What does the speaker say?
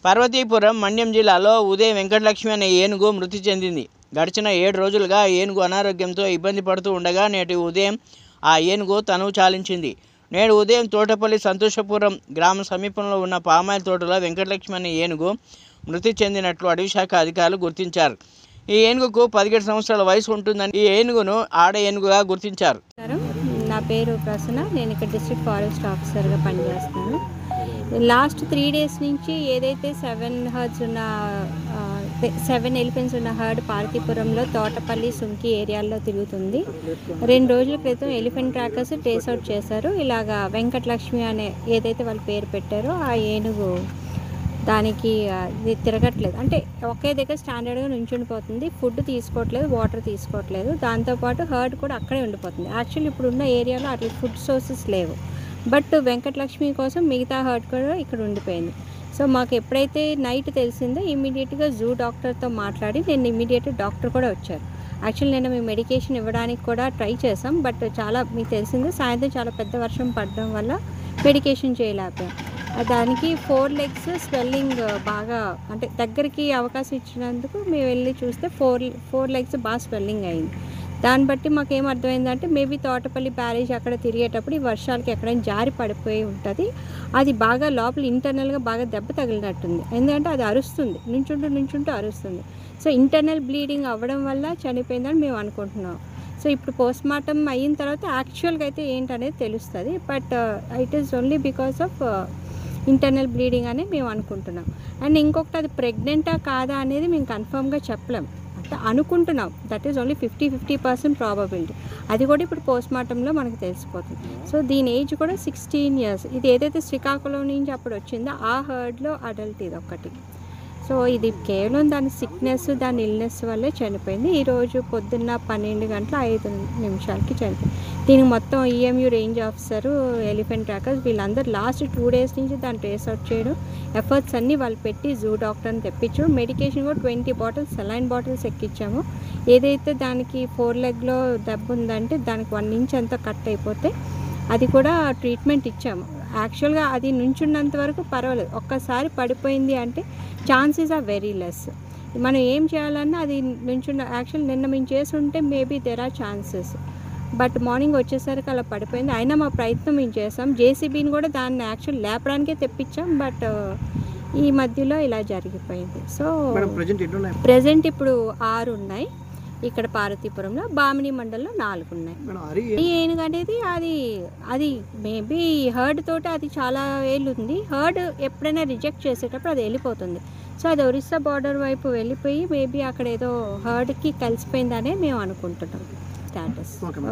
పార్వతీపురం మండ్యం జిల్లాలో ఉదయం వెంకటలక్ష్మి అనే ఏనుగు మృతి చెందింది గడిచిన ఏడు రోజులుగా ఏనుగు అనారోగ్యంతో ఇబ్బంది పడుతూ ఉండగా నేటి ఉదయం ఆ ఏనుగు తనువు చాలించింది నేడు ఉదయం తోటపల్లి సంతోషపురం గ్రామ సమీపంలో ఉన్న పామాయిల్ తోటలో వెంకటలక్ష్మి అనే ఏనుగు మృతి చెందినట్లు అటవీ శాఖ అధికారులు గుర్తించారు ఈ ఏనుగుకు పదిహేడు సంవత్సరాల వయసు ఉంటుందని ఈ ఏనుగును ఆడ ఏనుగుగా గుర్తించారు నమస్కారం నా పేరు ప్రసన్న నేను ఇక్కడ డిస్ట్రిక్ట్ ఫారెస్ట్ ఆఫీసర్గా పనిచేస్తున్నాను లాస్ట్ త్రీ డేస్ నుంచి ఏదైతే సెవెన్ హర్డ్స్ ఉన్న సెవెన్ ఎలిఫెంట్స్ ఉన్న హర్డ్ పార్తీపురంలో తోటపల్లి సుంకి ఏరియాల్లో తిరుగుతుంది రెండు రోజుల క్రితం ఎలిఫెంట్ ట్రాకర్స్ ట్రేస్ అవుట్ చేశారు ఇలాగా వెంకటలక్ష్మి అనే ఏదైతే వాళ్ళు పేరు పెట్టారో ఆ ఏనుగు దానికి ఆ, ఇది తిరగట్లేదు అంటే ఒకే దగ్గర స్టాండర్డ్గా నుంచుండిపోతుంది ఫుడ్ తీసుకోవట్లేదు వాటర్ తీసుకోవట్లేదు దాంతోపాటు హర్డ్ కూడా అక్కడే ఉండిపోతుంది యాక్చువల్లీ ఇప్పుడు ఉన్న ఏరియాలో అట్లా ఫుడ్ సోర్సెస్ లేవు బట్ వెంకటలక్ష్మి కోసం మిగతా హర్డ్ కూడా ఇక్కడ ఉండిపోయింది సో మాకు ఎప్పుడైతే నైట్ తెలిసిందో ఇమీడియట్గా జూ డాక్టర్తో మాట్లాడి నేను ఇమీడియట్ డాక్టర్ కూడా వచ్చారు యాక్చువల్లీ నేను మేము మెడికేషన్ ఇవ్వడానికి కూడా ట్రై చేసాం బట్ చాలా మీకు తెలిసిందే సాయంత్రం చాలా పెద్ద వర్షం పడడం వల్ల మెడికేషన్ చేయలేకపోయాం ఆ దానికి ఫోర్ లెగ్స్ స్వెల్లింగ్ బాగా అంటే దగ్గరికి అవకాశం ఇచ్చినందుకు మేము వెళ్ళి చూస్తే ఫోర్ ఫోర్ లెగ్స్ బాగా స్వెల్లింగ్ అయింది దాన్ని బట్టి మాకు ఏం అర్థమైందంటే మేబీ తోటపల్లి బ్యారేజ్ అక్కడ తిరిగేటప్పుడు ఈ వర్షాలకి ఎక్కడైనా జారి పడిపోయి ఉంటుంది అది బాగా లోపల ఇంటర్నల్గా బాగా దెబ్బ తగిలినట్టుంది ఎందుకంటే అది అరుస్తుంది నుంచుంటూ నుంచుంటూ అరుస్తుంది సో ఇంటర్నల్ బ్లీడింగ్ అవ్వడం వల్ల చనిపోయిందని మేము అనుకుంటున్నాం సో ఇప్పుడు పోస్ట్ మార్టం అయిన తర్వాత యాక్చువల్గా అయితే ఏంటనేది తెలుస్తుంది but it is only because of internal bleeding అని మేము అనుకుంటున్నాం అండ్ ఇంకొకటి అది ప్రెగ్నెంటా కాదా అనేది మేము కన్ఫర్మ్గా చెప్పలేం అంటే అనుకుంటున్నాం that is only fifty fifty percent probability అది కూడా ఇప్పుడు పోస్ట్ మార్టంలో మనకు తెలిసిపోతుంది సో దీని ఏజ్ కూడా సిక్స్టీన్ ఇయర్స్ ఇది ఏదైతే శ్రీకాకుళం నుంచి అప్పుడు వచ్చిందో ఆ హర్డ్లో అడల్ట్ ఇది ఒకటి సో ఇది కేవలం దాని సిక్నెస్ దాని ఇల్నెస్ వల్లే చనిపోయింది ఈరోజు పొద్దున్న పన్నెండు గంటల ఐదు నిమిషాలకి చనిపోయింది దీనికి మొత్తం EMU range officer elephant trackers వీళ్ళందరూ లాస్ట్ టూ డేస్ నుంచి దాన్ని ట్రేస్ అవుట్ చేయడం ఎఫర్ట్స్ అన్నీ వాళ్ళు పెట్టి జూ డాక్టర్ని తెప్పించు మెడికేషన్ కూడా ట్వంటీ బాటిల్స్ సెలైన్ బాటిల్స్ ఎక్కించాము ఏదైతే దానికి ఫోర్ లెగ్లో దెబ్బ ఉందంటే దానికి వన్ ఇంచ్ అంతా కట్ అయిపోతే అది కూడా ట్రీట్మెంట్ ఇచ్చాము యాక్చువల్గా అది నుంచున్నంత వరకు పర్వాలేదు ఒక్కసారి పడిపోయింది అంటే ఛాన్సెస్ ఆర్ వెరీ లెస్ మనం ఏం చేయాలన్నా అది నుంచున్న యాక్చువల్ నిన్న మేము చేసి ఉంటే maybe there are chances but morning వచ్చేసరికి అలా పడిపోయింది అయినా మా ప్రయత్నం మేము చేసాం జేసీబీని కూడా దాన్ని యాక్చువల్ లేపడానికే తెప్పించాం బట్ ఈ మధ్యలో ఇలా జరిగిపోయింది సో మేడం ప్రజెంట్ ఎన్ని ఉన్నాయి ప్రజెంట్ ఇప్పుడు ఆరు ఉన్నాయి ఇక్కడ పార్వతీపురంలో బామిని మండలంలో నాలుగు ఉన్నాయి మేడం హరి ఈ ఏనుగు అనేది అది అది మేబీ హర్డ్ తోటి అది చాలా ఏళ్ళు ఉంది హర్డ్ ఎప్పుడైనా రిజెక్ట్ చేసేటప్పుడు అది వెళ్ళిపోతుంది సో అది ఒరిస్సా బార్డర్ వైపు వెళ్ళిపోయి మేబీ అక్కడ ఏదో హర్డ్కి కలిసిపోయిందనే మేము అనుకుంటున్నాం స్టాటస్ ఓకే మేడం